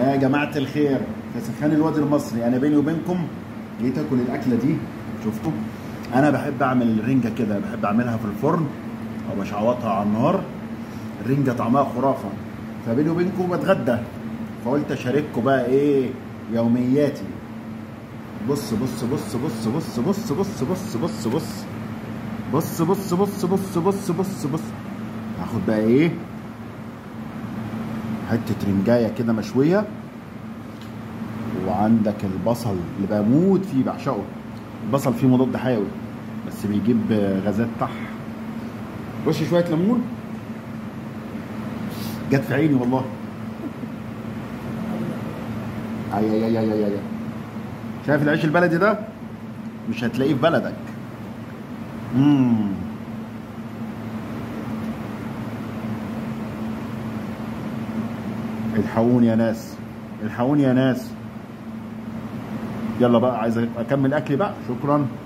يا جماعة الخير في سخان الوادي المصري أنا بيني وبينكم جيت آكل الأكلة دي شفتوا أنا بحب أعمل الرنجة كده بحب أعملها في الفرن أو بشعوطها على النار الرنجة طعمها خرافة فبيني وبينكم بتغدى فقلت أشارككم بقى إيه يومياتي بص بص بص بص بص بص بص بص بص بص بص بص بص بص بص بص بص هاخد بقى ايه حته رنجايه كده مشويه وعندك البصل اللي بموت فيه بعشقه البصل فيه مضاد حيوي بس بيجيب غازات طح رش شويه ليمون جت في عيني والله اي اي اي اي اي اي شايف العيش البلدي ده مش هتلاقيه في بلدك امم الحقوني يا ناس الحقوني يا ناس يلا بقى عايز اكمل اكلي بقى شكرا